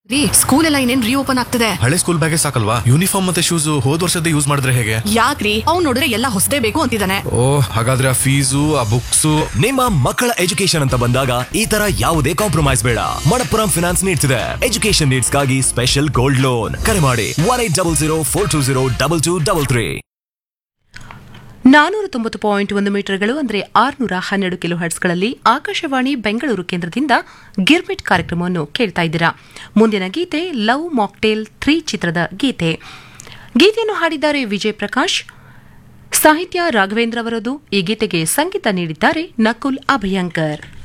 ರೀ ಸ್ಕೂಲ್ ಎಲ್ಲ ಇನ್ನೇನ್ ರೀಓಪನ್ ಆಗ್ತದೆ ಹಳೆ ಸ್ಕೂಲ್ ಬ್ಯಾಗೇ ಸಾಕಲ್ವಾ ಯೂನಿಫಾರ್ಮ್ ಮತ್ತೆ ಶೂಸ್ ಹೋದ್ ವರ್ಷದ ಯೂಸ್ ಮಾಡಿದ್ರೆ ಹೇಗೆ ಯಾಕ್ರಿ ಅವ್ನ್ ನೋಡಿದ್ರೆ ಎಲ್ಲ ಹೊಸದೇ ಬೇಕು ಅಂತಿದ್ದಾನೆ ಓ ಹಾಗಾದ್ರೆ ಆ ಫೀಸು ಆ ಬುಕ್ಸು ನಿಮ್ಮ ಮಕ್ಕಳ ಎಜುಕೇಶನ್ ಅಂತ ಬಂದಾಗ ಈ ತರ ಯಾವುದೇ ಕಾಂಪ್ರಮೈಸ್ ಬೇಡ ಮಣಪ್ಪುರಂ ಫಿನಾನ್ಸ್ ನೀಡ್ತಿದೆ ಎಜುಕೇಶನ್ ನೀಡ್ಸ್ಗಾಗಿ ಸ್ಪೆಷಲ್ ಗೋಲ್ಡ್ ಲೋನ್ ಕರೆ ಮಾಡಿ one eight double zero four two zero double two double three ನಾನೂರ ತೊಂಬತ್ತು ಪಾಯಿಂಟ್ ಒಂದು ಮೀಟರ್ಗಳು ಅಂದರೆ ಆರುನೂರ ಹನ್ನೆರಡು ಕಿಲೋ ಹರ್ಟ್ಸ್ಗಳಲ್ಲಿ ಆಕಾಶವಾಣಿ ಬೆಂಗಳೂರು ಕೇಂದ್ರದಿಂದ ಗಿರ್ಮಿಟ್ ಕಾರ್ಯಕ್ರಮವನ್ನು ಕೇಳ್ತಾ ಇದ್ದೀರಾ ಮುಂದಿನ ಗೀತೆ ಲವ್ ಮಾಕ್ಟೇಲ್ ತ್ರೀ ಚಿತ್ರದ ಗೀತೆ ಗೀತೆಯನ್ನು ಹಾಡಿದ್ದಾರೆ ವಿಜಯ್ ಪ್ರಕಾಶ್ ಸಾಹಿತ್ಯ ರಾಘವೇಂದ್ರ ಅವರದು ಈ ಗೀತೆಗೆ ಸಂಗೀತ ನೀಡಿದ್ದಾರೆ ನಕುಲ್ ಅಭಯಂಕರ್